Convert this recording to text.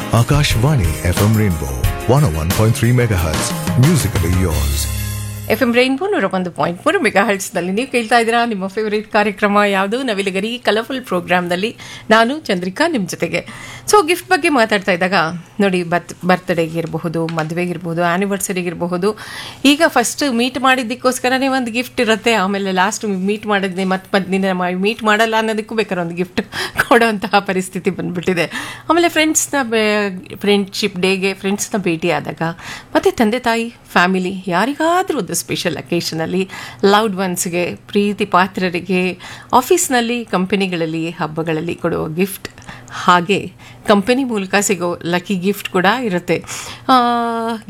Akashvani FM Rainbow 101.3 MHz. Musically yours. F M rainbow ನೂರ ಒಂದು point ಮೂರು mega ಹರ್ಟ್ಸ್ನಲ್ಲಿ ನೀವು ಕೇಳ್ತಾ ಇದ್ದೀರಾ ನಿಮ್ಮ ಫೇವರೇಟ್ ಕಾರ್ಯಕ್ರಮ ಯಾವುದು ನವಿಲಗರಿ ಕಲರ್ಫುಲ್ ಪ್ರೋಗ್ರಾಮ್ನಲ್ಲಿ ನಾನು ಚಂದ್ರಿಕಾ ನಿಮ್ಮ ಜೊತೆಗೆ ಸೊ ಗಿಫ್ಟ್ ಬಗ್ಗೆ ಮಾತಾಡ್ತಾ ಇದ್ದಾಗ ನೋಡಿ ಬರ್ತ್ ಬರ್ತ್ಡೇಗೆ ಇರಬಹುದು ಮದುವೆಗೆ ಇರಬಹುದು ಆ್ಯನಿವರ್ಸರಿಗೆ ಇರಬಹುದು ಈಗ ಫಸ್ಟ್ ಮೀಟ್ ಮಾಡಿದ್ದಕ್ಕೋಸ್ಕರನೇ ಒಂದು ಗಿಫ್ಟ್ ಇರುತ್ತೆ ಆಮೇಲೆ ಲಾಸ್ಟ್ ಮೀಟ್ ಮಾಡಿದ್ನಿ ಮತ್ತೆ ಮದ್ದಿನ ಮೀಟ್ ಮಾಡಲ್ಲ ಅನ್ನೋದಕ್ಕೂ ಬೇಕಾದ್ರೆ ಒಂದು ಗಿಫ್ಟ್ ಕೊಡೋಂತಹ ಪರಿಸ್ಥಿತಿ ಬಂದ್ಬಿಟ್ಟಿದೆ ಆಮೇಲೆ ಫ್ರೆಂಡ್ಸ್ನ ಫ್ರೆಂಡ್ಶಿಪ್ ಡೇಗೆ ಫ್ರೆಂಡ್ಸ್ನ ಭೇಟಿ ಆದಾಗ ಮತ್ತು ತಂದೆ ತಾಯಿ ಫ್ಯಾಮಿಲಿ ಯಾರಿಗಾದರೂ ಒಂದು ಸ್ಪೆಷಲ್ ಅಕೇಶನಲ್ಲಿ ಲವ್ಡ್ ಒನ್ಸ್ಗೆ ಪ್ರೀತಿ ಪಾತ್ರರಿಗೆ ಆಫೀಸ್ನಲ್ಲಿ ಕಂಪನಿಗಳಲ್ಲಿ ಹಬ್ಬಗಳಲ್ಲಿ ಕೊಡುವ ಗಿಫ್ಟ್ ಹಾಗೆ ಕಂಪನಿ ಮೂಲಕ ಸಿಗೋ ಲಕ್ಕಿ ಗಿಫ್ಟ್ ಕೂಡ ಇರುತ್ತೆ